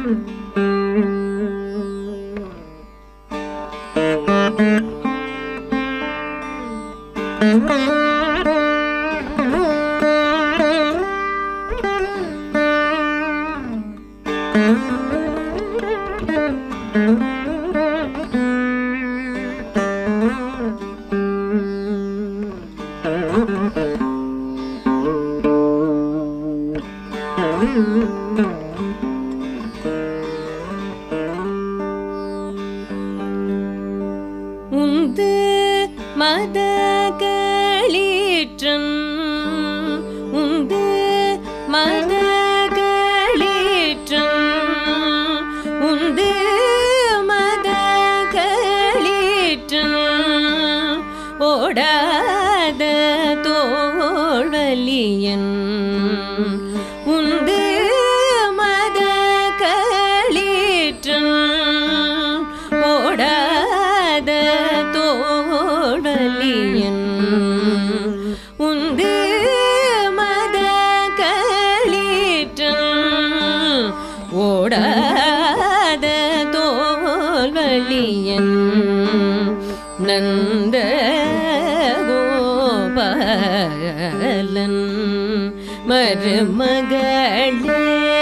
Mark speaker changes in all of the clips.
Speaker 1: உந்து மதகளீற்றன் உந்து மதகளீற்றன் உந்து மதகளீற்றன் ஓடாத தோழலியன் உந்து மதகளீற்றன் ஓடாத தோழலியன் உந்து மத களீற்றன் ஓடாத தோல்வழியன் நந்த கோபாலன் மருமகளே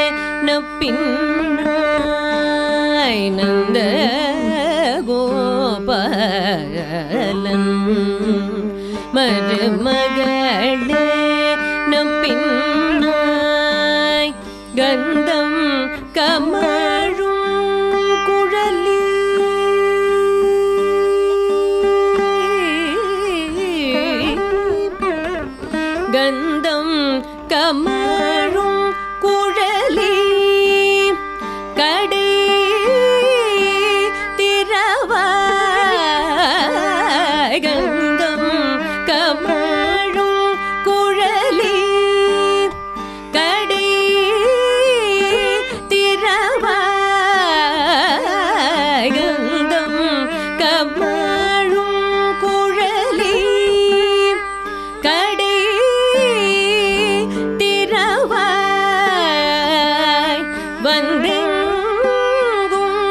Speaker 1: நப்பின்னாய் நந்த கோபாலன் மருமகளே நப்பின்னாய் கந்தம் கமழும் குழலி கந்தம் கமழும் குழலி கடை திறவாய் கந்தம் கமழும் குழலி கடை திறவாய் கந்தம் கமழும் குழலி கடை திறவாய் வந்தெங்கும்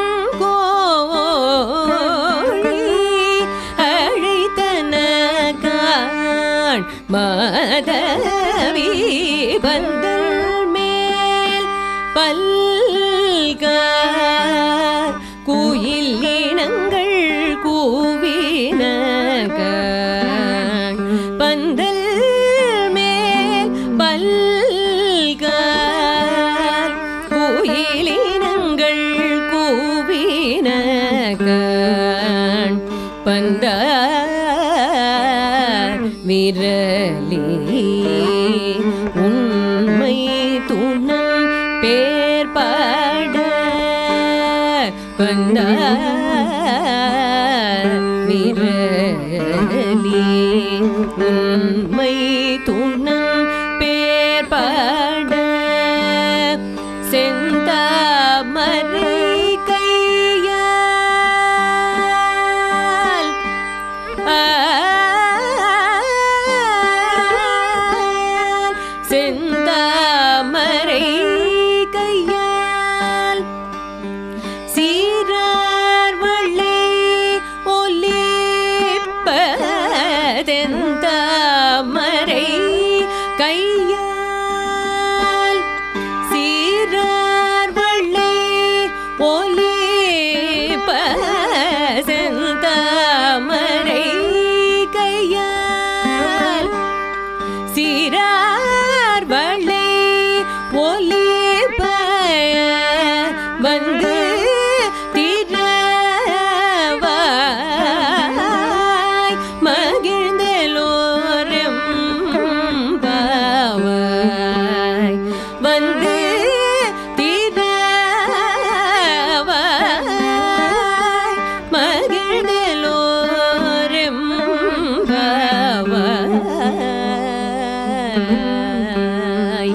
Speaker 1: கோழி அழைத்தன காண் மாதவி பந்தல் மேல் பல்கார் குயில் இனங்கள் கூவினகான் பந்தல் மேல் பல்கார் குயிலினங்கள் கூவினகான் பந்தார் விரலி உண்மை துணம் பேர் பாட வந்தார் விரலி உண்மை துணம் பேர் பாட செந்தாமரை கையால் செந்தாமரை கையால் சீரார் வள்ளி ஒலிப்பதெந்தாமரை கையால் சீரார் வள்ளி ஒலிப்பதெந்தாமரை கையால் சீரார் வள்ளி ஒலிப வந்து திரவாய் மகிழ்ந்தலோரம் பாவாய் வந்து திரவாய் மகிழ்ந்தலோரம் பாவாய்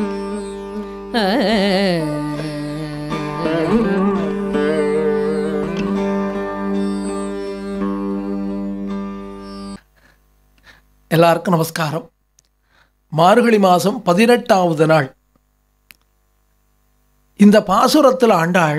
Speaker 2: எல்லாருக்கும் நமஸ்காரம் மார்கழி மாதம் பதினெட்டாவது நாள் இந்த பாசுரத்தில் ஆண்டாள்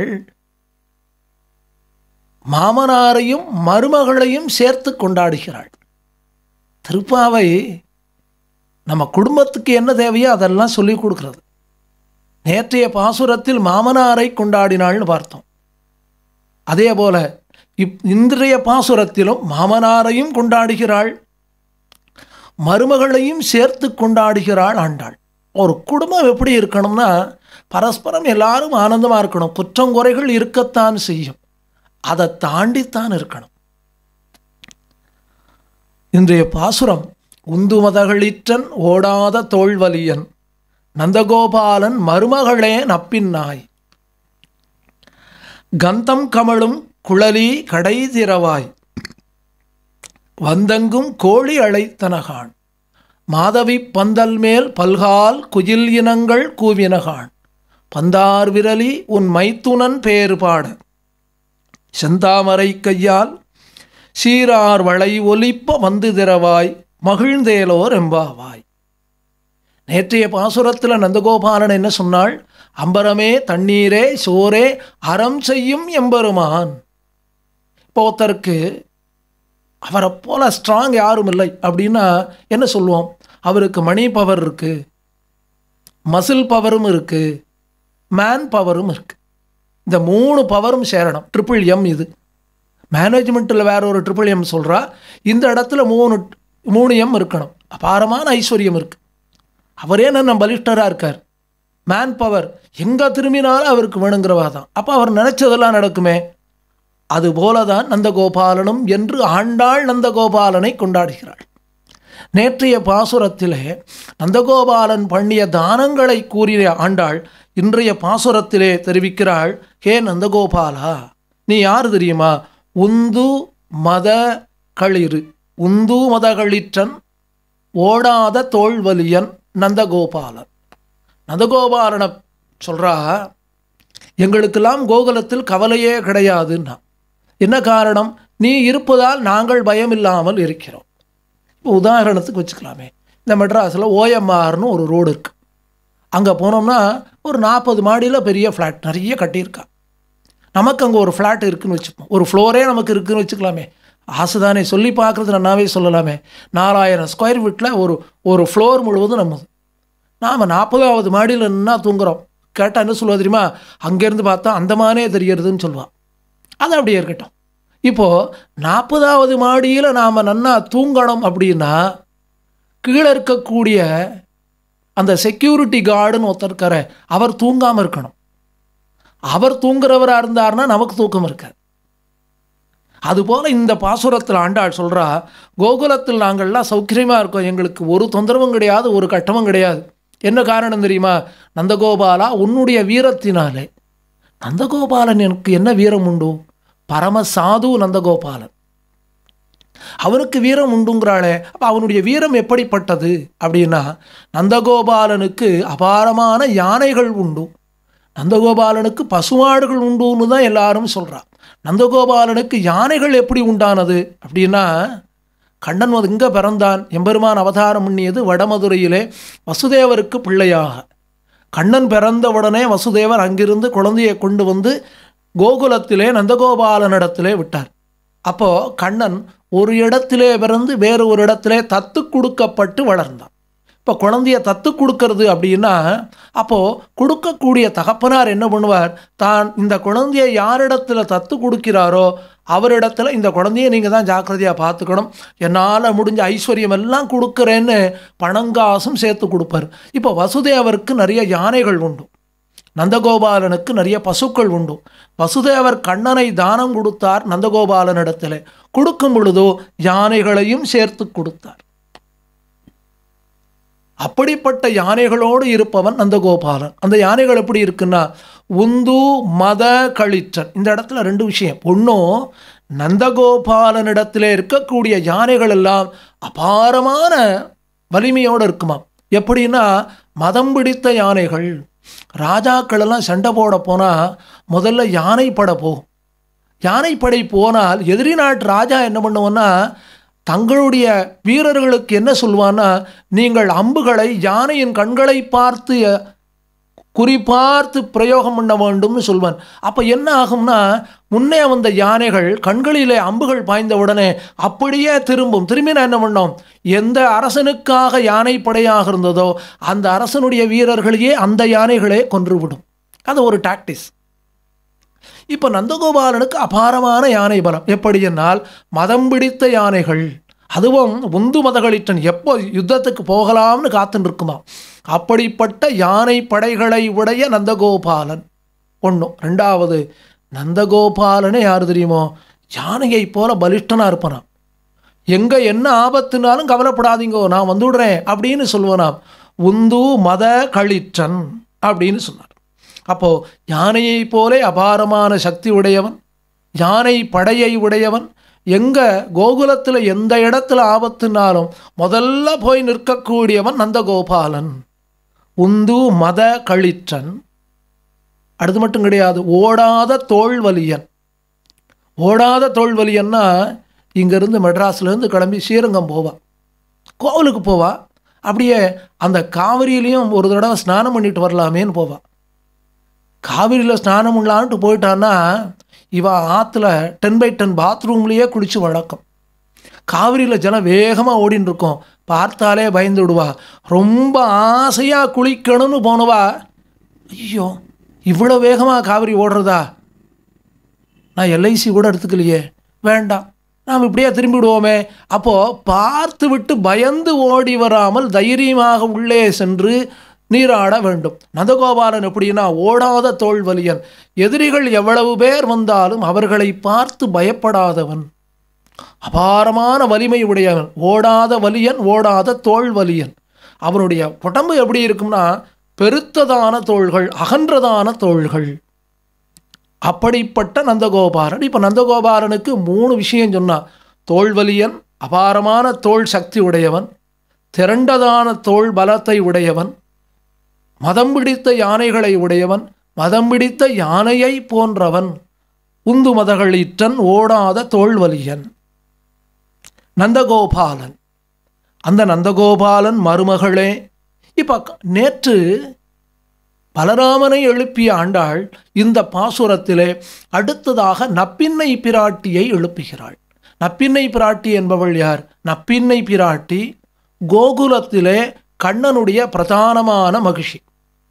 Speaker 2: மாமனாரையும் மருமகளையும் சேர்த்து கொண்டாடுகிறாள் திருப்பாவை நம்ம குடும்பத்துக்கு என்ன தேவையோ அதெல்லாம் சொல்லி கொடுக்கிறது நேற்றைய பாசுரத்தில் மாமனாரை கொண்டாடினாள்னு பார்த்தோம் அதே போல இப் இன்றைய பாசுரத்திலும் மாமனாரையும் கொண்டாடுகிறாள் மருமகளையும் சேர்த்து கொண்டாடுகிறாள் ஆண்டாள் ஒரு குடும்பம் எப்படி இருக்கணும்னா பரஸ்பரம் எல்லாரும் ஆனந்தமாக இருக்கணும் குற்றம் குறைகள் இருக்கத்தான் செய்யும் அதை தாண்டித்தான் இருக்கணும் இன்றைய பாசுரம் உந்துமதகளிற்றன் ஓடாத தோல்வலியன் நந்தகோபாலன் மருமகளே நப்பின் நாய் கந்தம் கமழும் குழலி கடை திறவாய் வந்தெங்கும் கோழி அழைத்தனகான் மாதவி பந்தல் மேல் பல்கால் குயில் இனங்கள் கூவினகான் பந்தார் விரலி உன் மைத்துனன் பேறு பாட செந்தாமரை கையால் சீரார் வளை ஒலிப்ப வந்து திறவாய் மகிழ்ந்தேலோர் எம்பாவாய் நேற்றைய பாசுரத்தில் நந்தகோபாலன் என்ன சொன்னாள் அம்பரமே தண்ணீரே சோரே அறம் செய்யும் எம்பெருமான் இப்போ ஒருத்தருக்கு அவரை போல ஸ்ட்ராங் யாரும் இல்லை அப்படின்னா என்ன சொல்லுவோம் அவருக்கு மணி பவர் இருக்கு மசில் பவரும் இருக்கு மேன் பவரும் இருக்கு இந்த மூணு பவரும் சேரணும் ட்ரிபிள் எம் இது மேனேஜ்மெண்ட்டில் வேற ஒரு ட்ரிபிள் எம் சொல்கிறா இந்த இடத்துல மூணு மூணு எம் இருக்கணும் அபாரமான ஐஸ்வர்யம் இருக்கு அவரே நம்ம பலிஷ்டராக இருக்கார் மேன் பவர் எங்கே திரும்பினாலும் அவருக்கு வேணுங்கிறவா தான் அப்போ அவர் நினச்சதெல்லாம் நடக்குமே அதுபோல தான் நந்தகோபாலனும் என்று ஆண்டாள் நந்தகோபாலனை கொண்டாடுகிறாள் நேற்றைய பாசுரத்திலே நந்தகோபாலன் பண்ணிய தானங்களை கூறிய ஆண்டாள் இன்றைய பாசுரத்திலே தெரிவிக்கிறாள் ஹே நந்தகோபாலா நீ யார் தெரியுமா உந்து மத களிறு உந்து மதகளிற்றன் ஓடாத தோல்வலியன் நந்தகோபாலன் நந்தகோபாலனை சொல்கிறா எங்களுக்கெல்லாம் கோகுலத்தில் கவலையே கிடையாதுன்னா என்ன காரணம் நீ இருப்பதால் நாங்கள் பயம் இல்லாமல் இருக்கிறோம் இப்போ உதாரணத்துக்கு வச்சுக்கலாமே இந்த மெட்ராஸில் ஓஎம்ஆர்னு ஒரு ரோடு இருக்குது அங்கே போனோம்னா ஒரு நாற்பது மாடியில் பெரிய ஃப்ளாட் நிறைய கட்டியிருக்கா நமக்கு அங்கே ஒரு ஃப்ளாட் இருக்குன்னு வச்சுப்போம் ஒரு ஃப்ளோரே நமக்கு இருக்குன்னு வச்சுக்கலாமே ஆசைதானே சொல்லி பார்க்குறது நன்னாவே சொல்லலாமே நாலாயிரம் ஸ்கொயர் ஃபீட்டில் ஒரு ஒரு ஃப்ளோர் முழுவதும் நம்மது நாம் நாற்பதாவது மாடியில் நின்னா தூங்குறோம் கேட்டால் என்ன சொல்லுவா தெரியுமா அங்கேருந்து பார்த்தா அந்தமானே தெரியறதுன்னு சொல்லுவாள் அது அப்படியே இருக்கட்டும் இப்போது நாற்பதாவது மாடியில் நாம் நன்னா தூங்கணும் அப்படின்னா கீழே இருக்கக்கூடிய அந்த செக்யூரிட்டி கார்டுன்னு ஒருத்தர் இருக்காரு அவர் தூங்காமல் இருக்கணும் அவர் தூங்குறவராக இருந்தார்னா நமக்கு தூக்கம் இருக்காது அதுபோல் இந்த பாசுரத்தில் ஆண்டாள் சொல்கிறா கோகுலத்தில் நாங்கள்லாம் சௌகரியமாக இருக்கோம் எங்களுக்கு ஒரு தொந்தரவும் கிடையாது ஒரு கட்டமும் கிடையாது என்ன காரணம் தெரியுமா நந்தகோபாலா உன்னுடைய வீரத்தினாலே நந்தகோபாலன் எனக்கு என்ன வீரம் உண்டு பரம சாது நந்தகோபாலன் அவனுக்கு வீரம் உண்டுங்கிறாளே அப்போ அவனுடைய வீரம் எப்படிப்பட்டது அப்படின்னா நந்தகோபாலனுக்கு அபாரமான யானைகள் உண்டு நந்தகோபாலனுக்கு பசுமாடுகள் உண்டுன்னு தான் எல்லாரும் சொல்கிறா நந்தகோபாலனுக்கு யானைகள் எப்படி உண்டானது அப்படின்னா கண்ணன் எங்கே பிறந்தான் எம்பெருமான் அவதாரம் பண்ணியது வடமதுரையிலே வசுதேவருக்கு பிள்ளையாக கண்ணன் பிறந்தவுடனே வசுதேவர் அங்கிருந்து குழந்தையை கொண்டு வந்து கோகுலத்திலே நந்தகோபாலனிடத்திலே விட்டார் அப்போது கண்ணன் ஒரு இடத்திலே பிறந்து வேறு ஒரு இடத்திலே தத்து கொடுக்கப்பட்டு வளர்ந்தான் இப்போ குழந்தைய தத்து கொடுக்கறது அப்படின்னா அப்போது கொடுக்கக்கூடிய தகப்பனார் என்ன பண்ணுவார் தான் இந்த குழந்தைய யாரிடத்தில் தத்து கொடுக்கிறாரோ அவரிடத்துல இந்த குழந்தைய நீங்கள் தான் ஜாக்கிரதையாக பார்த்துக்கணும் என்னால் முடிஞ்ச ஐஸ்வர்யம் எல்லாம் கொடுக்குறேன்னு பணங்காசும் சேர்த்து கொடுப்பார் இப்போ வசுதேவருக்கு நிறைய யானைகள் உண்டு நந்தகோபாலனுக்கு நிறைய பசுக்கள் உண்டு வசுதேவர் கண்ணனை தானம் கொடுத்தார் நந்தகோபாலனிடத்தில் கொடுக்கும் பொழுதோ யானைகளையும் சேர்த்து கொடுத்தார் அப்படிப்பட்ட யானைகளோடு இருப்பவன் நந்தகோபாலன் அந்த யானைகள் எப்படி இருக்குன்னா உந்து மத கழிற்றன் இந்த இடத்துல ரெண்டு விஷயம் ஒன்றும் நந்தகோபாலனிடத்தில் இருக்கக்கூடிய யானைகள் எல்லாம் அபாரமான வலிமையோடு இருக்குமா எப்படின்னா மதம் பிடித்த யானைகள் ராஜாக்கள் எல்லாம் சண்டை போட போனால் முதல்ல யானைப்படை போகும் யானைப்படை போனால் எதிரி நாட்டு ராஜா என்ன பண்ணுவோன்னா தங்களுடைய வீரர்களுக்கு என்ன சொல்லுவான்னா நீங்கள் அம்புகளை யானையின் கண்களை பார்த்து குறிப்பார்த்து பிரயோகம் பண்ண வேண்டும்னு சொல்வான் அப்போ என்ன ஆகும்னா முன்னே வந்த யானைகள் கண்களிலே அம்புகள் பாய்ந்த உடனே அப்படியே திரும்பும் திரும்பி நான் என்ன பண்ணோம் எந்த அரசனுக்காக யானை படையாக இருந்ததோ அந்த அரசனுடைய வீரர்களையே அந்த யானைகளே கொன்றுவிடும் அது ஒரு டாக்டிஸ் இப்போ நந்தகோபாலனுக்கு அபாரமான யானை பலம் எப்படி என்னால் மதம் பிடித்த யானைகள் அதுவும் உந்து மதகளிட்டன் எப்போ யுத்தத்துக்கு போகலாம்னு காத்துன்னு இருக்குமா அப்படிப்பட்ட யானை படைகளை உடைய நந்தகோபாலன் ஒன்றும் ரெண்டாவது நந்தகோபாலனே யார் தெரியுமோ யானையை போல பலிஷ்டனாக இருப்பனாம் எங்கே என்ன ஆபத்துனாலும் கவலைப்படாதீங்கோ நான் வந்துவிடுறேன் அப்படின்னு சொல்லுவனாம் உந்து மத களிற்றன் அப்படின்னு சொன்னார் அப்போது யானையை போலே அபாரமான சக்தி உடையவன் யானை படையை உடையவன் எங்கே கோகுலத்தில் எந்த இடத்துல ஆபத்துனாலும் முதல்ல போய் நிற்கக்கூடியவன் நந்தகோபாலன் உந்து மத களிற்றன் அடுத்து மட்டும் கிடையாது ஓடாத தோல்வலியன் ஓடாத தோல்வலியன்னா இங்கேருந்து மெட்ராஸ்லேருந்து கிளம்பி ஸ்ரீரங்கம் போவா கோவிலுக்கு போவா அப்படியே அந்த காவிரியிலையும் ஒரு தடவை ஸ்நானம் பண்ணிட்டு வரலாமேன்னு போவா காவிரியில் ஸ்நானம் பண்ணலான்ட்டு போயிட்டான்னா இவ ஆற்றுல டென் பை டென் பாத்ரூம்லேயே குளித்து வழக்கம் காவிரியில் ஜலம் வேகமாக ஓடின்னு இருக்கும் பார்த்தாலே பயந்து விடுவா ரொம்ப ஆசையாக குளிக்கணும்னு போனவா ஐயோ இவ்வளோ வேகமாக காவிரி ஓடுறதா நான் எல்ஐசி கூட எடுத்துக்கலையே வேண்டாம் நாம் இப்படியே திரும்பி விடுவோமே அப்போது பார்த்து விட்டு பயந்து ஓடி வராமல் தைரியமாக உள்ளே சென்று நீராட வேண்டும் நந்தகோபாலன் எப்படின்னா ஓடாத தோல்வலியன் எதிரிகள் எவ்வளவு பேர் வந்தாலும் அவர்களை பார்த்து பயப்படாதவன் அபாரமான வலிமை உடையவன் ஓடாத வலியன் ஓடாத தோல் வலியன் அவனுடைய உடம்பு எப்படி இருக்கும்னா பெருத்ததான தோள்கள் அகன்றதான தோள்கள் அப்படிப்பட்ட நந்தகோபாலன் இப்போ நந்தகோபாலனுக்கு மூணு விஷயம் சொன்னான் தோல்வலியன் அபாரமான தோல் சக்தி உடையவன் திரண்டதான தோல் பலத்தை உடையவன் மதம் பிடித்த யானைகளை உடையவன் மதம் பிடித்த யானையை போன்றவன் உந்து மதகளிற்றன் ஓடாத தோல்வலியன் நந்தகோபாலன் அந்த நந்தகோபாலன் மருமகளே இப்போ நேற்று பலராமனை எழுப்பிய ஆண்டாள் இந்த பாசுரத்திலே அடுத்ததாக நப்பின்னை பிராட்டியை எழுப்புகிறாள் நப்பின்னை பிராட்டி என்பவள் யார் நப்பின்னை பிராட்டி கோகுலத்திலே கண்ணனுடைய பிரதானமான மகிழ்ச்சி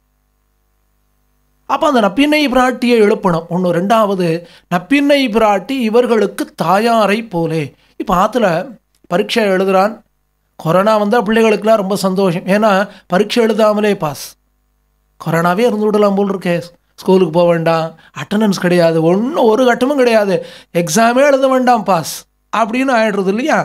Speaker 2: அப்போ அந்த நப்பின்னை பிராட்டியை எழுப்பணும் ஒன்று ரெண்டாவது நப்பின்னை பிராட்டி இவர்களுக்கு தாயாரை போலே இப்போ ஆற்றுல பரீட்சை எழுதுகிறான் கொரோனா வந்தால் பிள்ளைகளுக்கெல்லாம் ரொம்ப சந்தோஷம் ஏன்னா பரீட்சை எழுதாமலே பாஸ் கொரோனாவே இருந்து விடலாம் போல் இருக்கே ஸ்கூலுக்கு போக வேண்டாம் அட்டண்டன்ஸ் கிடையாது ஒன்றும் ஒரு கட்டமும் கிடையாது எக்ஸாமே எழுத வேண்டாம் பாஸ் அப்படின்னு ஆயிடுறது இல்லையா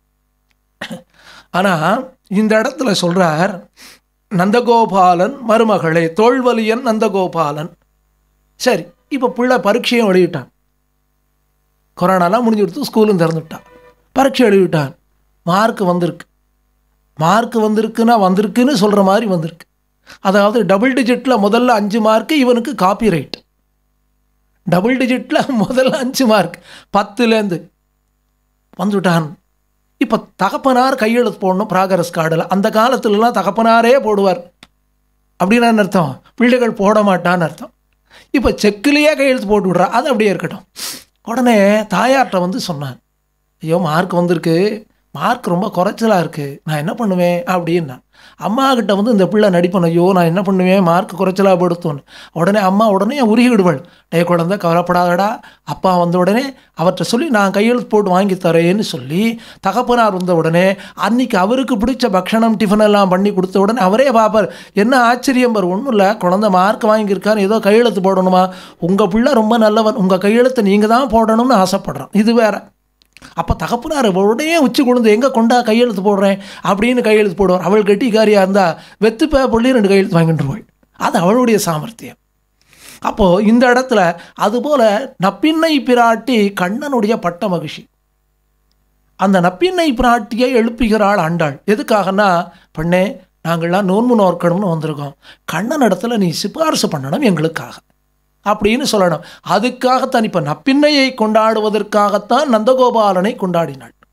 Speaker 2: ஆனால் இந்த இடத்துல சொல்கிறார் நந்தகோபாலன் மருமகளே தோல்வலியன் நந்தகோபாலன் சரி இப்போ பிள்ளை பரீட்சையும் எழுதிட்டான் கொரோனாலாம் முடிஞ்சு கொடுத்து ஸ்கூலும் திறந்துவிட்டான் பரீட்சை எழுதிவிட்டான் மார்க் வந்திருக்கு மார்க் வந்திருக்குன்னா வந்திருக்குன்னு சொல்கிற மாதிரி வந்திருக்கு அதாவது டபுள் டிஜிட்டில் முதல்ல அஞ்சு மார்க்கு இவனுக்கு காப்பி ரைட் டபுள் டிஜிட்டில் முதல்ல அஞ்சு மார்க் பத்துலேருந்து வந்துவிட்டான் இப்போ தகப்பனார் கையெழுத்து போடணும் ப்ராகரஸ் கார்டில் அந்த காலத்துலலாம் தகப்பனாரே போடுவார் அப்படின்னு என்ன அர்த்தம் பிள்ளைகள் போட மாட்டான்னு அர்த்தம் இப்போ செக்கிலேயே கையெழுத்து போட்டு விட்றா அது அப்படியே இருக்கட்டும் உடனே தாயார்கிட்ட வந்து சொன்னான் ஐயோ மார்க் வந்திருக்கு மார்க் ரொம்ப குறைச்சலாக இருக்குது நான் என்ன பண்ணுவேன் அப்படின்னா அம்மா கிட்ட வந்து இந்த பிள்ளை நடிப்பேன் ஐயோ நான் என்ன பண்ணுவேன் மார்க் குறைச்சலாக படுத்தோன்னு உடனே அம்மா உடனே உருகி விடுவாள் டே குழந்தை கவலைப்படாதடா அப்பா வந்த உடனே அவர்கிட்ட சொல்லி நான் கையெழுத்து போட்டு வாங்கி தரேன்னு சொல்லி தகப்பனார் வந்த உடனே அன்னைக்கு அவருக்கு பிடிச்ச பக்ஷணம் டிஃபன் எல்லாம் பண்ணி கொடுத்த உடனே அவரே பார்ப்பார் என்ன ஆச்சரியம் பார் ஒன்றும் இல்லை குழந்தை மார்க் வாங்கியிருக்காரு ஏதோ கையெழுத்து போடணுமா உங்கள் பிள்ளை ரொம்ப நல்லவன் உங்கள் கையெழுத்தை நீங்கள் தான் போடணும்னு ஆசைப்படுறான் இது வேற அப்போ தகப்பனார் உடனே உச்சி கொண்டு எங்கே கொண்டா கையெழுத்து போடுறேன் அப்படின்னு கையெழுத்து போடுவார் அவள் கெட்டிக்காரியாக இருந்தால் வெத்துப்ப புள்ளி ரெண்டு கையெழுத்து வாங்கிட்டுருவாள் அது அவளுடைய சாமர்த்தியம் அப்போது இந்த இடத்துல அதுபோல் நப்பின்னை பிராட்டி கண்ணனுடைய பட்ட மகிழ்ச்சி அந்த நப்பின்னை பிராட்டியை எழுப்புகிறாள் ஆண்டாள் எதுக்காகனா பெண்ணே நாங்கள்லாம் நோன்பு நோக்கணும்னு வந்திருக்கோம் கண்ணன் இடத்துல நீ சிபாரிசு பண்ணணும் எங்களுக்காக அப்படின்னு சொல்லணும் அதுக்காகத்தான் இப்போ நப்பின்னையை கொண்டாடுவதற்காகத்தான் நந்தகோபாலனை கொண்டாடினாள்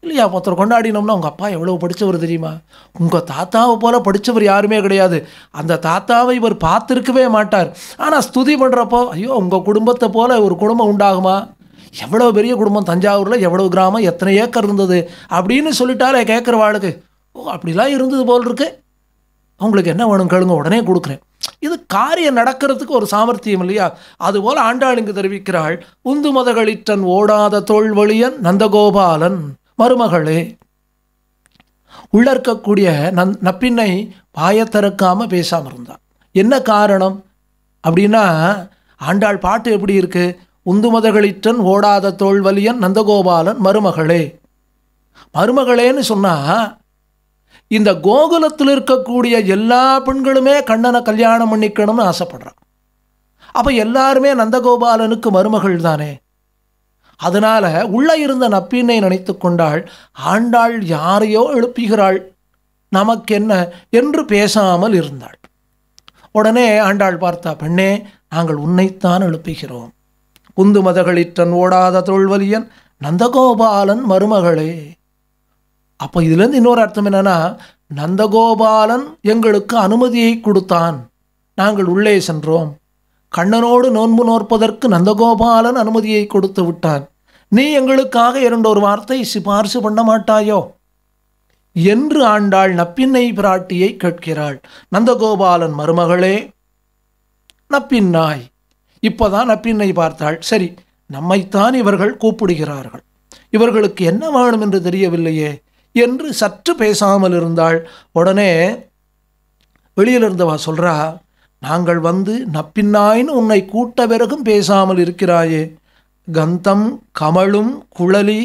Speaker 2: இல்லையா ஒருத்தர் கொண்டாடினோம்னா உங்கள் அப்பா எவ்வளோ படித்தவர் தெரியுமா உங்கள் தாத்தாவை போல படித்தவர் யாருமே கிடையாது அந்த தாத்தாவை இவர் பார்த்துருக்கவே மாட்டார் ஆனால் ஸ்துதி பண்ணுறப்போ ஐயோ உங்கள் குடும்பத்தை போல ஒரு குடும்பம் உண்டாகுமா எவ்வளோ பெரிய குடும்பம் தஞ்சாவூரில் எவ்வளோ கிராமம் எத்தனை ஏக்கர் இருந்தது அப்படின்னு சொல்லிட்டாலே கேட்குற வாழ்க்கை ஓ அப்படிலாம் இருந்தது போல் இருக்கு உங்களுக்கு என்ன வேணும் கேளுங்க உடனே கொடுக்குறேன் இது காரியம் நடக்கிறதுக்கு ஒரு சாமர்த்தியம் இல்லையா அதுபோல் ஆண்டாள் இங்கு தெரிவிக்கிறாள் உந்து மதகளிற்றன் ஓடாத தோல்வழியன் நந்தகோபாலன் மருமகளே உள்ள இருக்கக்கூடிய நன் நப்பின்னை வாயை திறக்காம பேசாமல் இருந்தான் என்ன காரணம் அப்படின்னா ஆண்டாள் பாட்டு எப்படி இருக்கு உந்து மதகளிற்றன் ஓடாத தோல்வலியன் நந்தகோபாலன் மருமகளே மருமகளேன்னு சொன்னா இந்த கோகுலத்தில் இருக்கக்கூடிய எல்லா பெண்களுமே கண்ணனை கல்யாணம் பண்ணிக்கணும்னு ஆசைப்படுறான் அப்போ எல்லாருமே நந்தகோபாலனுக்கு மருமகள் தானே அதனால உள்ள இருந்த நப்பினை நினைத்து கொண்டாள் ஆண்டாள் யாரையோ எழுப்புகிறாள் நமக்கென்ன என்று பேசாமல் இருந்தாள் உடனே ஆண்டாள் பார்த்தா பெண்ணே நாங்கள் உன்னைத்தான் எழுப்புகிறோம் குந்து மதகளிற்றன் ஓடாத தோல்வலியன் நந்தகோபாலன் மருமகளே அப்போ இதுலேருந்து இன்னொரு அர்த்தம் என்னன்னா நந்தகோபாலன் எங்களுக்கு அனுமதியை கொடுத்தான் நாங்கள் உள்ளே சென்றோம் கண்ணனோடு நோன்பு நோற்பதற்கு நந்தகோபாலன் அனுமதியை கொடுத்து விட்டான் நீ எங்களுக்காக இரண்டொரு வார்த்தை சிபார்சு பண்ண மாட்டாயோ என்று ஆண்டாள் நப்பின்னை பிராட்டியை கேட்கிறாள் நந்தகோபாலன் மருமகளே நப்பின்னாய் இப்போதான் நப்பின்னை பார்த்தாள் சரி நம்மைத்தான் இவர்கள் கூப்பிடுகிறார்கள் இவர்களுக்கு என்ன வேணும் என்று தெரியவில்லையே என்று சற்று பேசாமல் இருந்தாள் உடனே வெளியில் இருந்தவா சொல்றா நாங்கள் வந்து நப்பின்னாயின்னு உன்னை கூட்ட பிறகும் பேசாமல் இருக்கிறாயே கந்தம் கமழும் குழலி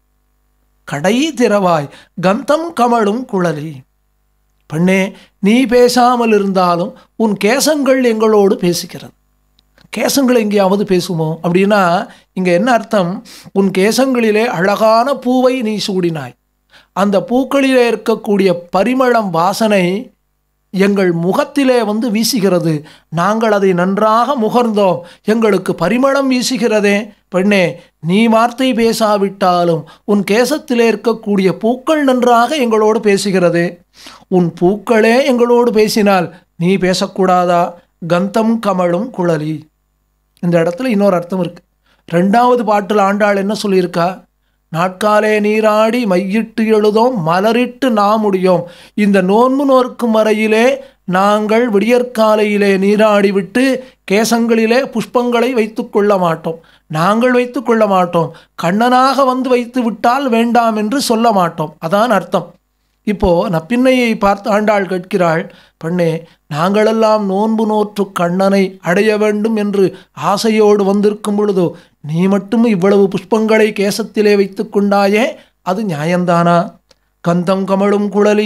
Speaker 2: கடை திறவாய் கந்தம் கமழும் குழலி பெண்ணே நீ பேசாமல் இருந்தாலும் உன் கேசங்கள் எங்களோடு பேசுகிறது கேசங்கள் எங்கேயாவது பேசுமோ அப்படின்னா இங்கே என்ன அர்த்தம் உன் கேசங்களிலே அழகான பூவை நீ சூடினாய் அந்த பூக்களிலே இருக்கக்கூடிய பரிமளம் வாசனை எங்கள் முகத்திலே வந்து வீசுகிறது நாங்கள் அதை நன்றாக முகர்ந்தோம் எங்களுக்கு பரிமளம் வீசுகிறதே பெண்ணே நீ வார்த்தை பேசாவிட்டாலும் உன் கேசத்திலே இருக்கக்கூடிய பூக்கள் நன்றாக எங்களோடு பேசுகிறது உன் பூக்களே எங்களோடு பேசினால் நீ பேசக்கூடாதா கந்தம் கமழும் குழலி இந்த இடத்துல இன்னொரு அர்த்தம் இருக்கு ரெண்டாவது பாட்டில் ஆண்டாள் என்ன சொல்லியிருக்கா நாட்காலே நீராடி மையிட்டு எழுதோம் மலரிட்டு நாமுடியோம் இந்த நோன்பு நோர்க்கும் வரையிலே நாங்கள் விடியற்காலையிலே நீராடி விட்டு கேசங்களிலே புஷ்பங்களை வைத்து கொள்ள மாட்டோம் நாங்கள் வைத்து கொள்ள மாட்டோம் கண்ணனாக வந்து வைத்து விட்டால் வேண்டாம் என்று சொல்ல மாட்டோம் அதான் அர்த்தம் இப்போ நப்பின்னையை பார்த்து ஆண்டாள் கேட்கிறாள் பெண்ணே நாங்களெல்லாம் நோன்பு நோற்று கண்ணனை அடைய வேண்டும் என்று ஆசையோடு வந்திருக்கும் பொழுதோ நீ மட்டும் இவ்வளவு புஷ்பங்களை கேசத்திலே வைத்து கொண்டாயே அது நியாயந்தானா கந்தம் கமழும் குழலி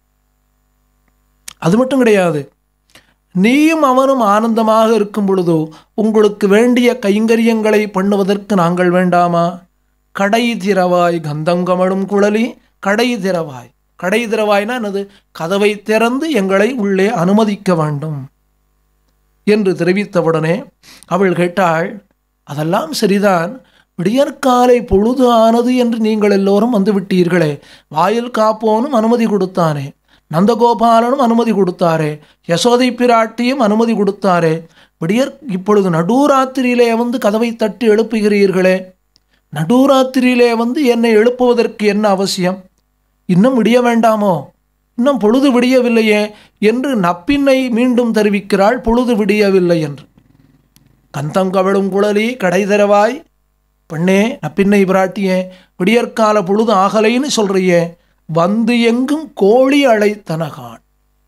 Speaker 2: அது மட்டும் கிடையாது நீயும் அவனும் ஆனந்தமாக இருக்கும் பொழுதோ உங்களுக்கு வேண்டிய கைங்கரியங்களை பண்ணுவதற்கு நாங்கள் வேண்டாமா கடை திறவாய் கந்தம் கமழும் குழலி கடை திறவாய் கடை திறவாய்னா என்னது கதவை திறந்து எங்களை உள்ளே அனுமதிக்க வேண்டும் என்று தெரிவித்தவுடனே அவள் கேட்டாள் அதெல்லாம் சரிதான் விடியற்காலை பொழுது ஆனது என்று நீங்கள் எல்லோரும் வந்து விட்டீர்களே வாயில் காப்போனும் அனுமதி கொடுத்தானே நந்தகோபாலனும் அனுமதி கொடுத்தாரே யசோதை பிராட்டியும் அனுமதி கொடுத்தாரே விடியற் இப்பொழுது நடுராத்திரியிலே வந்து கதவை தட்டி எழுப்புகிறீர்களே நடுராத்திரியிலே வந்து என்னை எழுப்புவதற்கு என்ன அவசியம் இன்னும் விடிய வேண்டாமோ இன்னும் பொழுது விடியவில்லையே என்று நப்பின்னை மீண்டும் தெரிவிக்கிறாள் பொழுது விடியவில்லை என்று கந்தங்கவளும் குழலி கடை தரவாய் பெண்ணே நப்பின்னை பிராட்டியே விடியற்கால பொழுது ஆகலைன்னு சொல்றியே வந்து எங்கும் கோழி அழைத்தனகான்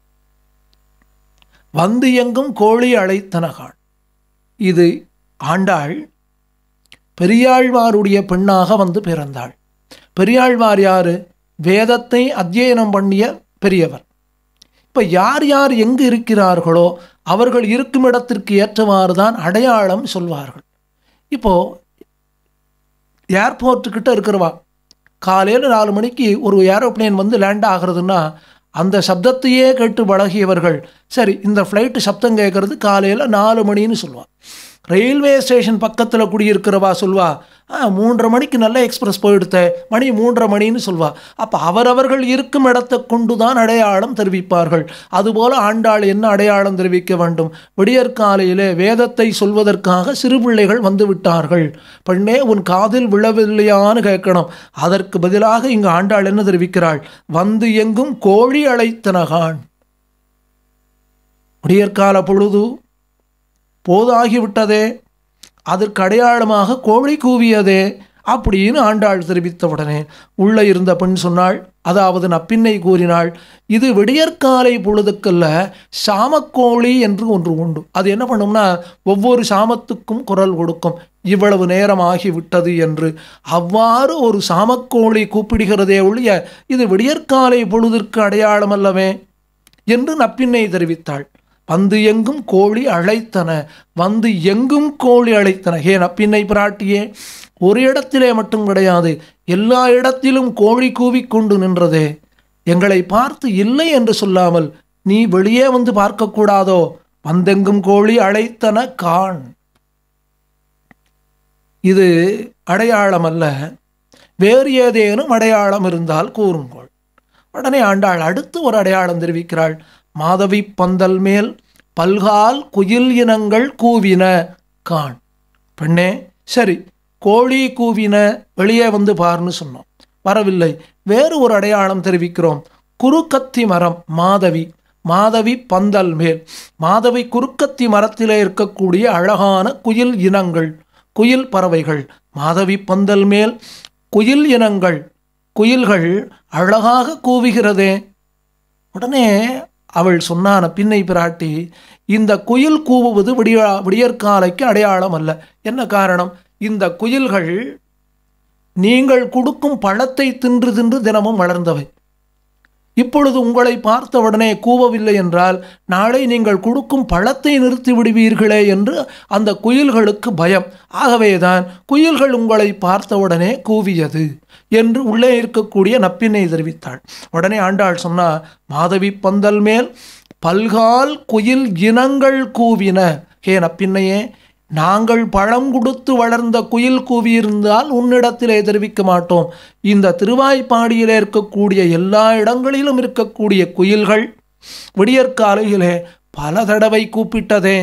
Speaker 2: வந்து எங்கும் கோழி அழைத்தனகான் இது ஆண்டாள் பெரியாழ்வாருடைய பெண்ணாக வந்து பிறந்தாள் பெரியாழ்வார் யாரு வேதத்தை அத்தியனம் பண்ணிய பெரியவர் இப்போ யார் யார் எங்கு இருக்கிறார்களோ அவர்கள் இருக்கும் இடத்திற்கு ஏற்றவாறு தான் அடையாளம் சொல்வார்கள் இப்போ ஏர்போர்ட்டுக்கிட்ட இருக்கிறவா காலையில் நாலு மணிக்கு ஒரு ஏரோப்ளேன் வந்து லேண்ட் ஆகிறதுன்னா அந்த சப்தத்தையே கேட்டு பழகியவர்கள் சரி இந்த ஃப்ளைட்டு சப்தம் கேட்கறது காலையில் நாலு மணின்னு சொல்லுவா ரயில்வே ஸ்டேஷன் பக்கத்தில் குடியிருக்கிறவா சொல்வா ஆ மூன்றரை மணிக்கு நல்ல எக்ஸ்பிரஸ் போயிடுத்த மணி மூன்றரை மணின்னு சொல்வா அப்போ அவரவர்கள் இருக்கும் இடத்தை கொண்டு தான் அடையாளம் தெரிவிப்பார்கள் அதுபோல ஆண்டாள் என்ன அடையாளம் தெரிவிக்க வேண்டும் விடியற்காலையிலே வேதத்தை சொல்வதற்காக சிறு பிள்ளைகள் வந்து விட்டார்கள் பெண்ணே உன் காதில் விழவில்லையான்னு கேட்கணும் அதற்கு பதிலாக இங்கு ஆண்டாள் என்ன தெரிவிக்கிறாள் வந்து எங்கும் கோழி அழைத்தனகான் விடியற்கால பொழுது போதாகிவிட்டதே அதற்கு அடையாளமாக கோழி கூவியதே அப்படின்னு ஆண்டாள் தெரிவித்தவுடனே உள்ளே இருந்த பெண் சொன்னாள் அதாவது நப்பின்னை கூறினாள் இது விடியற்காலை பொழுதுக்கல்ல சாமக்கோழி என்று ஒன்று உண்டு அது என்ன பண்ணும்னா ஒவ்வொரு சாமத்துக்கும் குரல் கொடுக்கும் இவ்வளவு நேரம் ஆகிவிட்டது என்று அவ்வாறு ஒரு சாமக்கோழி கூப்பிடுகிறதே ஒழிய இது விடியற்காலை பொழுதிற்கு அடையாளம் அல்லவே என்று நப்பின்னை தெரிவித்தாள் வந்து எங்கும் கோழி அழைத்தன வந்து எங்கும் கோழி அழைத்தன ஹே நப்பின்னை பிராட்டியே ஒரு இடத்திலே மட்டும் கிடையாது எல்லா இடத்திலும் கோழி கூவிக்கொண்டு நின்றதே எங்களை பார்த்து இல்லை என்று சொல்லாமல் நீ வெளியே வந்து பார்க்கக்கூடாதோ வந்தெங்கும் கோழி அழைத்தன காண் இது அடையாளம் அல்ல வேறு ஏதேனும் அடையாளம் இருந்தால் கூறுங்கள் உடனே ஆண்டாள் அடுத்து ஒரு அடையாளம் தெரிவிக்கிறாள் மாதவி பந்தல் மேல் பல்கால் குயில் இனங்கள் கூவின காண் பெண்ணே சரி கோழி கூவின வெளியே வந்து பார்னு சொன்னோம் வரவில்லை வேறு ஒரு அடையாளம் தெரிவிக்கிறோம் குறுக்கத்தி மரம் மாதவி மாதவி பந்தல் மேல் மாதவி குறுக்கத்தி மரத்திலே இருக்கக்கூடிய அழகான குயில் இனங்கள் குயில் பறவைகள் மாதவி பந்தல் மேல் குயில் இனங்கள் குயில்கள் அழகாக கூவுகிறதே உடனே அவள் சொன்னான பின்னை பிராட்டி இந்த குயில் கூவுவது விடிய விடியற்காலைக்கு அடையாளம் அல்ல என்ன காரணம் இந்த குயில்கள் நீங்கள் கொடுக்கும் பழத்தை தின்று தின்று தினமும் வளர்ந்தவை இப்பொழுது உங்களை பார்த்தவுடனே கூவவில்லை என்றால் நாளை நீங்கள் கொடுக்கும் பழத்தை நிறுத்தி விடுவீர்களே என்று அந்த குயில்களுக்கு பயம் ஆகவேதான் குயில்கள் உங்களை பார்த்தவுடனே கூவியது என்று உள்ளே இருக்கக்கூடிய நப்பினை தெரிவித்தாள் உடனே ஆண்டாள் சொன்னா மாதவி பந்தல் மேல் பல்கால் குயில் இனங்கள் கூவின ஹே நப்பின்னையே நாங்கள் பழம் கொடுத்து வளர்ந்த குயில் கூவியிருந்தால் உன்னிடத்திலே தெரிவிக்க மாட்டோம் இந்த திருவாய்ப்பாடியிலே இருக்கக்கூடிய எல்லா இடங்களிலும் இருக்கக்கூடிய குயில்கள் விடியற்காலையிலே பல தடவை கூப்பிட்டதே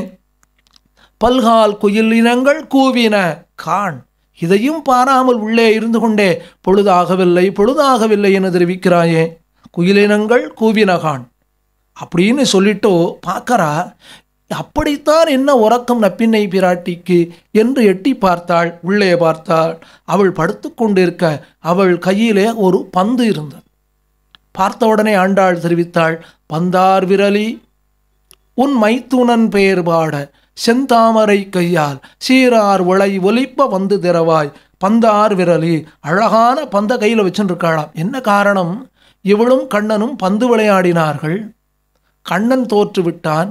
Speaker 2: பல்கால் குயில் இனங்கள் கூவின காண் இதையும் பாராமல் உள்ளே இருந்து கொண்டே பொழுதாகவில்லை பொழுதாகவில்லை என தெரிவிக்கிறாயே குயிலினங்கள் கூவினகான் அப்படின்னு சொல்லிட்டு பார்க்கறா அப்படித்தான் என்ன உறக்கம் நப்பின்னை பிராட்டிக்கு என்று எட்டி பார்த்தாள் உள்ளே பார்த்தாள் அவள் படுத்து கொண்டிருக்க அவள் கையிலே ஒரு பந்து இருந்தது பார்த்தவுடனே ஆண்டாள் தெரிவித்தாள் பந்தார் விரலி உன் மைத்துனன் பெயர் பாட செந்தாமரை கையால் சீரார் உளை ஒலிப்ப வந்து திறவாய் பந்தார் விரலி அழகான பந்த கையில் வச்சுருக்காளாம் என்ன காரணம் இவளும் கண்ணனும் பந்து விளையாடினார்கள் கண்ணன் தோற்றுவிட்டான்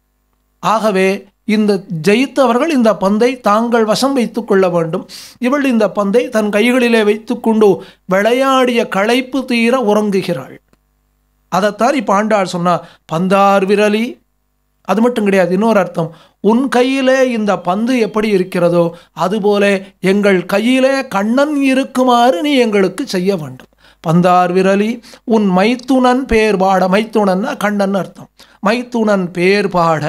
Speaker 2: ஆகவே இந்த ஜெயித்தவர்கள் இந்த பந்தை தாங்கள் வசம் வைத்து கொள்ள வேண்டும் இவள் இந்த பந்தை தன் கைகளிலே வைத்துக்கொண்டு விளையாடிய களைப்பு தீர உறங்குகிறாள் அதைத்தான் இப்போ ஆண்டாள் சொன்னா பந்தார் விரலி அது மட்டும் கிடையாது இன்னொரு அர்த்தம் உன் கையிலே இந்த பந்து எப்படி இருக்கிறதோ அதுபோல எங்கள் கையிலே கண்ணன் இருக்குமாறு நீ எங்களுக்கு செய்ய வேண்டும் பந்தார் விரலி உன் மைத்துனன் பேர் பாட மைத்துனன்னா கண்ணன் அர்த்தம் மைத்துனன் பேர் பாட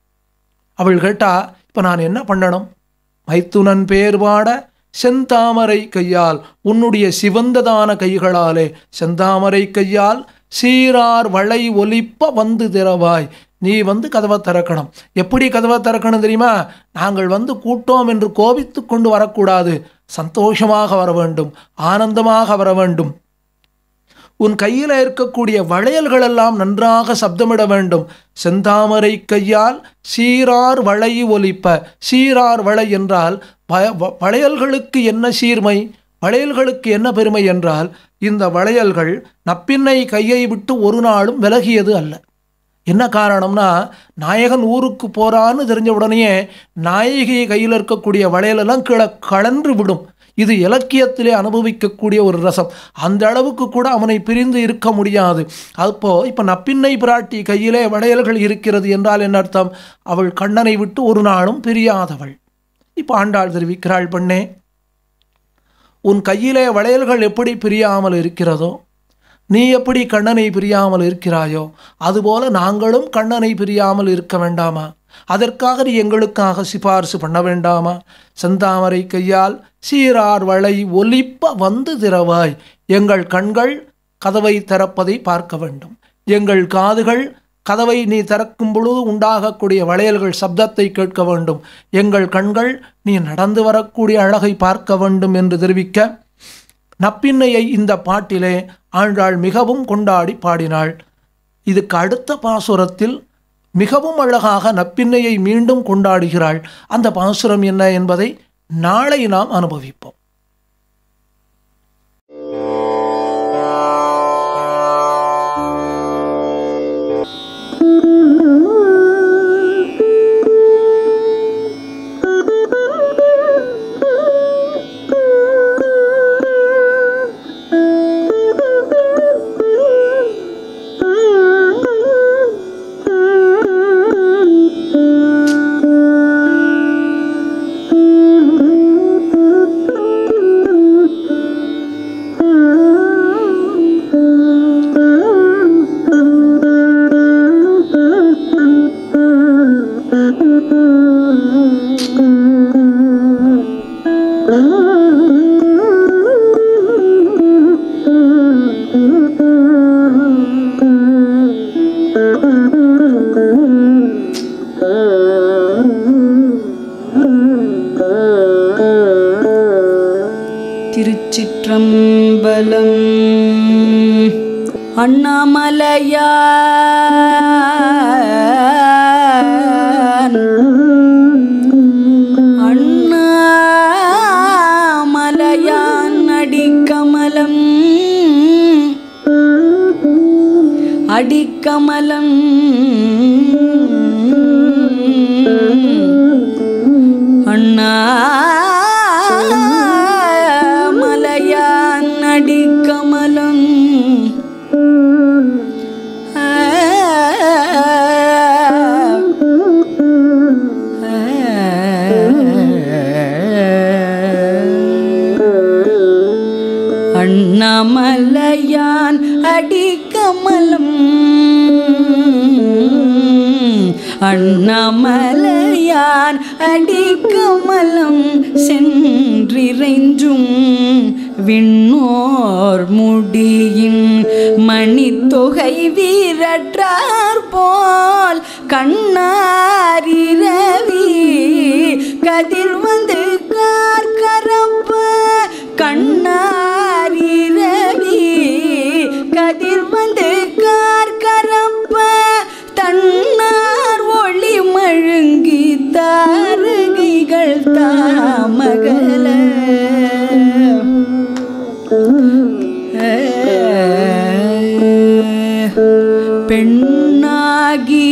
Speaker 2: அவள் கேட்டா இப்போ நான் என்ன பண்ணணும் மைத்துனன் பேர் பாட செந்தாமரை கையால் உன்னுடைய சிவந்ததான கைகளாலே செந்தாமரை கையால் சீரார் வளை ஒலிப்ப வந்து திறவாய் நீ வந்து கதவை திறக்கணும் எப்படி கதவை திறக்கணும் தெரியுமா நாங்கள் வந்து கூட்டோம் என்று கோபித்து கொண்டு வரக்கூடாது சந்தோஷமாக வர வேண்டும் ஆனந்தமாக வர வேண்டும் உன் கையில் இருக்கக்கூடிய வளையல்கள் எல்லாம் நன்றாக சப்தமிட வேண்டும் செந்தாமரை கையால் சீரார் வளை ஒலிப்ப சீரார் வளை என்றால் வ- வ- வளையல்களுக்கு என்ன சீர்மை வளையல்களுக்கு என்ன பெருமை என்றால் இந்த வளையல்கள் நப்பின்னை கையை விட்டு ஒரு நாளும் விலகியது அல்ல என்ன காரணம்னா நாயகன் ஊருக்கு போறான்னு தெரிஞ்ச உடனேயே நாயகி கையில் இருக்கக்கூடிய வளையலெல்லாம் கீழே கலன்று விடும் இது இலக்கியத்திலே அனுபவிக்கக்கூடிய ஒரு ரசம் அந்த அளவுக்கு கூட அவனை பிரிந்து இருக்க முடியாது அப்போ இப்போ நப்பின்னை பிராட்டி கையிலே வளையல்கள் இருக்கிறது என்றால் என்ன அர்த்தம் அவள் கண்ணனை விட்டு ஒரு நாளும் பிரியாதவள் இப்போ ஆண்டாள் தெரிவிக்கிறாள் பெண்ணே உன் கையிலே வளையல்கள் எப்படி பிரியாமல் இருக்கிறதோ நீ எப்படி கண்ணனை பிரியாமல் இருக்கிறாயோ அதுபோல நாங்களும் கண்ணனை பிரியாமல் இருக்க வேண்டாமா அதற்காக நீ எங்களுக்காக சிபாரிசு பண்ண வேண்டாமா செந்தாமரை கையால் சீரார் வளை ஒலிப்ப வந்து திறவாய் எங்கள் கண்கள் கதவை திறப்பதை பார்க்க வேண்டும் எங்கள் காதுகள் கதவை நீ திறக்கும் பொழுது உண்டாகக்கூடிய வளையல்கள் சப்தத்தை கேட்க வேண்டும் எங்கள் கண்கள் நீ நடந்து வரக்கூடிய அழகை பார்க்க வேண்டும் என்று தெரிவிக்க நப்பின்னையை இந்த பாட்டிலே ஆண்டாள் மிகவும் கொண்டாடி பாடினாள் இதுக்கு அடுத்த பாசுரத்தில் மிகவும் அழகாக நப்பின்னையை மீண்டும் கொண்டாடுகிறாள் அந்த பாசுரம் என்ன என்பதை நாளை நாம் அனுபவிப்போம்
Speaker 3: திருச்சிற்றம்பலம் அண்ணாமலையான் அண்ணாமலையான் அடிக்கமலம் அடிக்கமலம் அண்ணாமலையான் அடிக்கமலம் அண்ணாமலையான் அடிக்கமலம் அண்ணாமலையான் அடிக்கமலம் சென்றிறைஞ்சும் விண்ணோர் முடியின் மணித்தொகை வீரற்றார் போல் கண்ணாரிரவி கதிர் வந்து கார்கரப்ப கண்ணாரிரவி கதிர் வந்து கார்கரப்ப தன்னார் ஒளி மழுங்கி தாரகைகள் தாமகல பெண்ணாகி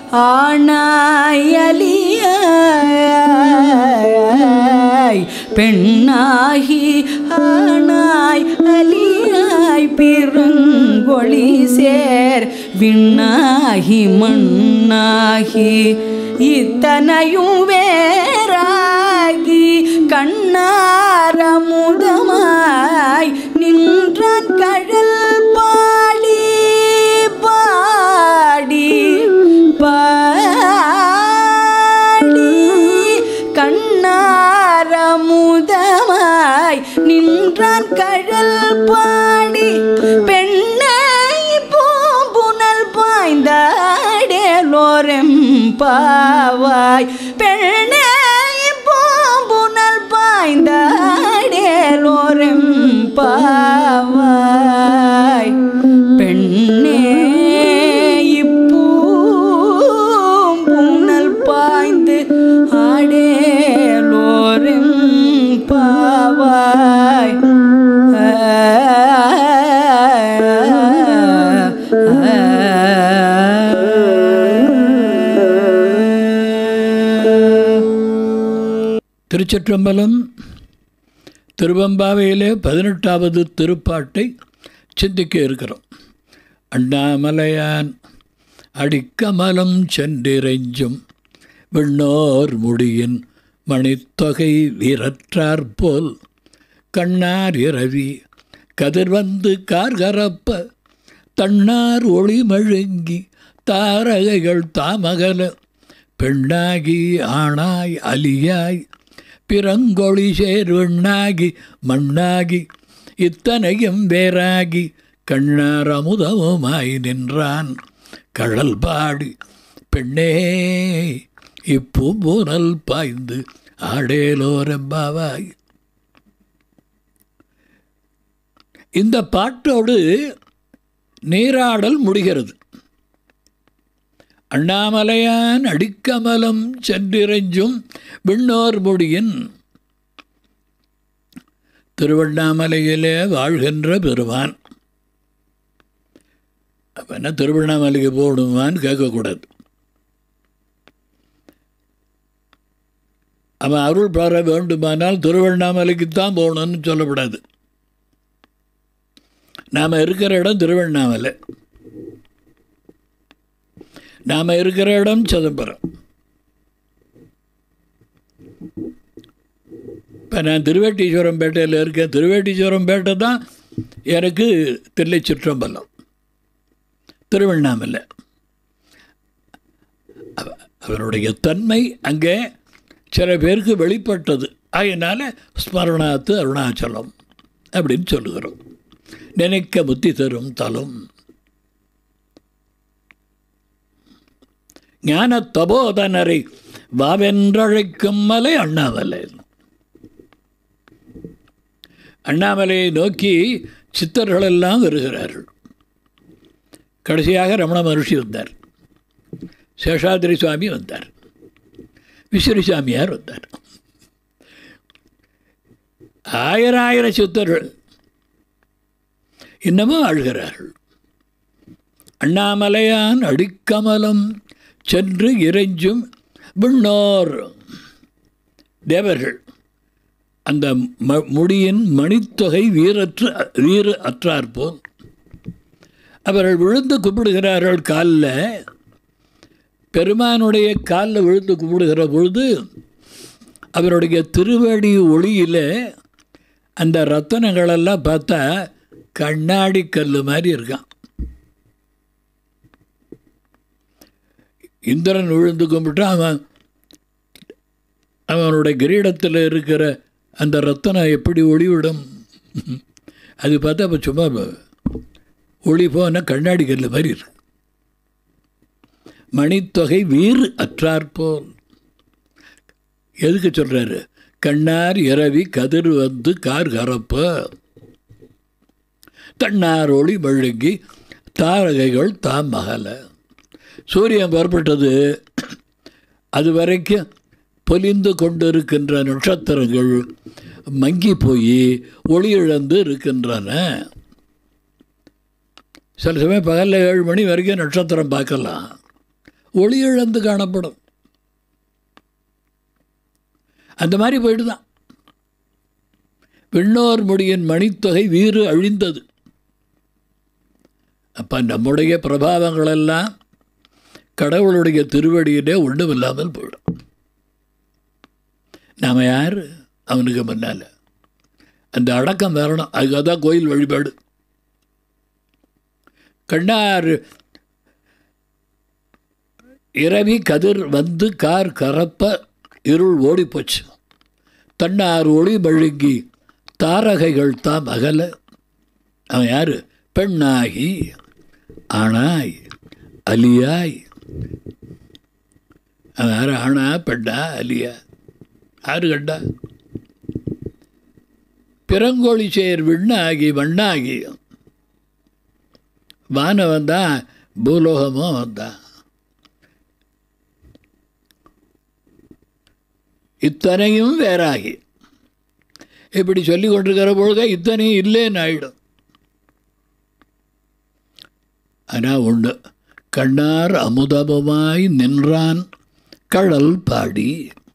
Speaker 3: ஆணாயலியாய் பெண்ணாகி ஆணாய் அலியாய் பெருங்கொழி சேர் விண்ணாகி மண்ணாகி இத்தனையும் வேறாகி கண்ணாரமுதமாய் நின்றான் கழல் பாடி பாடி பாடி கண்ணாரமுதமாய் நின்றான் கழல் பாடி பெண்ணை பூம்புனல் பாய்ந்தாடேலோரெம் பாவாய் பெண்ணை பூம்புனல் பாய்ந்தாடேலோரெம் பாவாய் பெண்ணே இப்பூம்புனல் பாய்ந்து ஆடேலோரெம் பாவாய்
Speaker 4: திருச்சிற்றம்பலம் திருவம்பாவையிலே பதினெட்டாவது திருப்பாட்டை சிந்திக்க இருக்கிறோம் அண்ணாமலையான் அடிக்கமலம் சென்றிறைஞ்சும் விண்ணோர் முடியின் மணித்தொகை வீரற்றார் போல் கண்ணார் இரவி கதிர்வந்து கார்கரப்ப தன்னார் ஒளி மழுங்கி தாரகைகள் தாமகல பெண்ணாகி ஆணாய் அலியாய் பிறங்கொழி சேர்வெண்ணாகி மண்ணாகி இத்தனையும் வேறாகி கண்ணார் அமுதமுமாய் நின்றான் கடல் பாடி பெண்ணே இப்பூம்பூனல் பாய்ந்து ஆடேலோரெம்பாவாய் இந்த பாட்டோடு நீராடல் முடிகிறது அண்ணாமலையான் அடிக்கமலம் சென்றிறைஞ்சும் விண்ணோர் முடியின் திருவண்ணாமலையிலே வாழ்கின்ற பெருமான் அப்போ என்ன திருவண்ணாமலைக்கு போகணுமான்னு கேட்கக்கூடாது அவன் அருள் பெற வேண்டுமானால் திருவண்ணாமலைக்கு தான் போகணும்னு சொல்லக்கூடாது நாம் இருக்கிற இடம் திருவண்ணாமலை நாம் இருக்கிற இடம் சிதம்பரம் இப்போ நான் திருவேட்டீஸ்வரம் பேட்டையில் இருக்கேன் திருவேட்டீஸ்வரம் பேட்டை தான் எனக்கு தில்லை சிற்றம்பலம் திருவண்ணாமலை அவ- அவருடைய தன்மை அங்கே சில பேருக்கு வெளிப்பட்டது அதனால் ஸ்மரணாத்து அருணாச்சலம் அப்படின்னு சொல்லுகிறோம் நினைக்க புத்தி தரும் தலம் ஞான தபோதனரை வாவென்றழைக்கும் மலை அண்ணாமலை அண்ணாமலையை நோக்கி சித்தர்களெல்லாம் வருகிறார்கள் கடைசியாக ரமண மகர்ஷி வந்தார் சேஷாதிரி சுவாமி வந்தார் விஸ்வரி சாமியார் வந்தார் ஆயிரம் ஆயிரம் சித்தர்கள் இன்னமும் ஆழ்கிறார்கள் அண்ணாமலையான் அடிக்கமலம் சென்று இறைஞ்சும் விண்ணோர் தேவர்கள் அந்த ம முடியின் மணித்தொகை வீரற்று வீறு அற்றார் போல் அவர்கள் விழுந்து கும்பிடுகிறார்கள் காலில் பெருமானுடைய காலில் விழுந்து கும்பிடுகிற பொழுது அவருடைய திருவடி ஒளியில் அந்த ரத்தனங்களெல்லாம் பார்த்தா கண்ணாடி கல் மாதிரி இருக்கான் இந்திரன் விழுந்து கும்பிட்டா அவன் அவனுடைய கிரீடத்தில் இருக்கிற அந்த ரத்தனம் எப்படி ஒளிவிடும் அது பார்த்தா அப்போ சும்மா ஒளி போன கண்ணாடி கல் மாதிரி இருக்கு மணித்தொகை வீறு அற்றாற்போல் எதுக்கு சொல்கிறாரு கண்ணார் இரவி கதிர் வந்து கார் கரப்ப தன்னார் ஒளி மழுங்கி தாரகைகள் தாம் மகல சூரியன் புறப்பட்டது அது வரைக்கும் பொலிந்து கொண்டிருக்கின்ற நட்சத்திரங்கள் மங்கி போய் ஒளி இழந்து இருக்கின்றன சில சமயம் பகலில் ஏழு மணி வரைக்கும் நட்சத்திரம் பார்க்கலாம் ஒளி இழந்து காணப்படும் அந்த மாதிரி போயிட்டு தான் விண்ணோர் முடியின் மணித்தொகை வீறு அழிந்தது அப்போ நம்முடைய பிரபாவங்களெல்லாம் கடவுளுடைய திருவடியிலே ஒன்றும் இல்லாமல் போயிடும் நாம் யார் அவனுக்கு முன்னால் அந்த அடக்கம் வரணும் அதுக்காக தான் கோயில் வழிபாடு கண்ணார் இரவி கதிர் வந்து கார் கரப்ப இருள் ஓடிப்போச்சு தன்னார் ஒளி மழுங்கி தாரகைகள் தாம் அகல அவன் யார் பெண்ணாகி ஆணாய் அலியாய் அவன் யார் ஆணா பெண்ணா அலியா யாரு கண்டா பிறங்கோழி சேர் விண்ணாகி மண்ணாகி வானம் வந்தான் பூலோகமும் வந்தான் இத்தனையும் வேறாகி இப்படி சொல்லி கொண்டிருக்கிற பொழுது இத்தனையும் இல்லைன்னு ஆயிடும் ஆனால் உண்டு கண்ணார் அமுதமுமாய் நின்றான் கடல் பாடி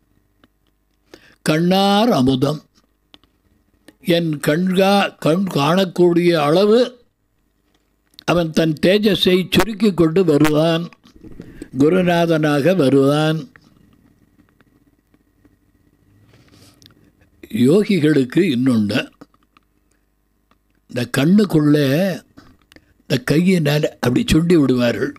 Speaker 4: கண்ணார் அமுதம் என் கண்கா கண் காணக்கூடிய அளவு அவன் தன் தேஜஸை சுருக்கி கொண்டு வருவான் குருநாதனாக வருவான் யோகிகளுக்கு இன்னொன்று இந்த கண்ணுக்குள்ளே இந்த கையினால் அப்படி சுண்டி விடுவார்கள்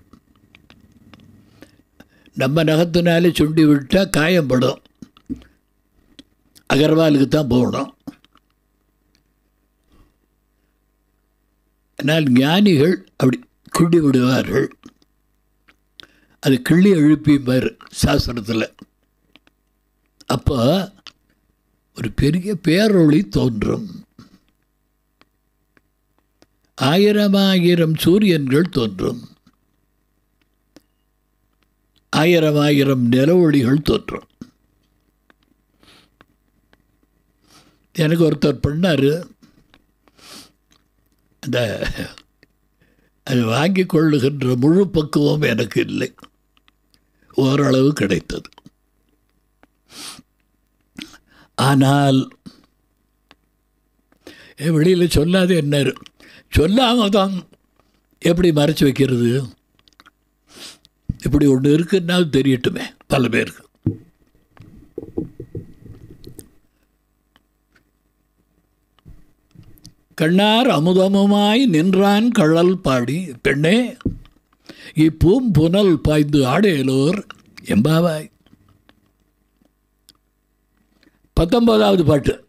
Speaker 4: நம்ம நகத்தினாலே சுண்டி விட்டால் காயம்படும் அகர்வாலுக்கு தான் போகணும் ஆனால் ஞானிகள் அப்படி கிள்ளி விடுவார்கள் அது கிள்ளி எழுப்பிப்பார் சாஸ்திரத்தில் அப்போ ஒரு பெரிய பேரொளி தோன்றும் ஆயிரம் ஆயிரம் சூரியன்கள் தோன்றும் ஆயிரம் ஆயிரம் நில ஒளிகள் தோன்றும் எனக்கு ஒருத்தர் பண்ணார் அந்த அது வாங்கி கொள்ளுகின்ற முழு பக்குவம் எனக்கு இல்லை ஓரளவு கிடைத்தது ஆனால் வெளியில் சொல்லாத என்ன சொல்லாமல் தான் எப்படி மறைச்சு வைக்கிறது இப்படி ஒன்று இருக்குன்னா தெரியட்டுமே பல பேருக்கு கண்ணார் அமுதமுமாய் நின்றான் கழல் பாடி பெண்ணே இப்பூம் புனல் பாய்ந்து ஆடையலோர் எம்பாவாய் பத்தொன்பதாவது பாட்டு